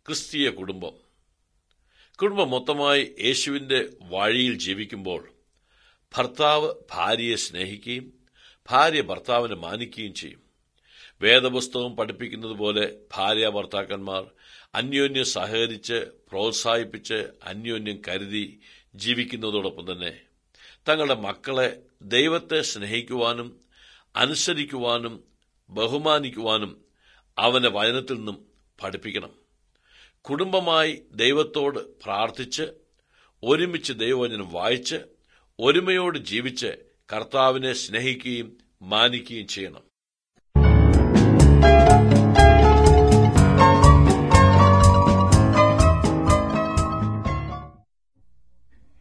ക്രിസ്തീയ കുടുംബം കുടുംബം മൊത്തമായി യേശുവിന്റെ വഴിയിൽ ജീവിക്കുമ്പോൾ ഭർത്താവ് ഭാര്യയെ സ്നേഹിക്കുകയും ഭാര്യ ഭർത്താവിനെ മാനിക്കുകയും ചെയ്യും വേദപുസ്തകം പഠിപ്പിക്കുന്നത് പോലെ ഭാര്യ ഭർത്താക്കന്മാർ അന്യോന്യം സഹകരിച്ച് പ്രോത്സാഹിപ്പിച്ച് അന്യോന്യം കരുതി ജീവിക്കുന്നതോടൊപ്പം തന്നെ തങ്ങളുടെ മക്കളെ ദൈവത്തെ സ്നേഹിക്കുവാനും അനുസരിക്കുവാനും ബഹുമാനിക്കുവാനും അവന്റെ വചനത്തിൽ നിന്നും പഠിപ്പിക്കണം കുടുംബമായി ദൈവത്തോട് പ്രാർത്ഥിച്ച് ഒരുമിച്ച് ദൈവവചനം വായിച്ച് ഒരുമയോട് ജീവിച്ച് കർത്താവിനെ സ്നേഹിക്കുകയും മാനിക്കുകയും ചെയ്യണം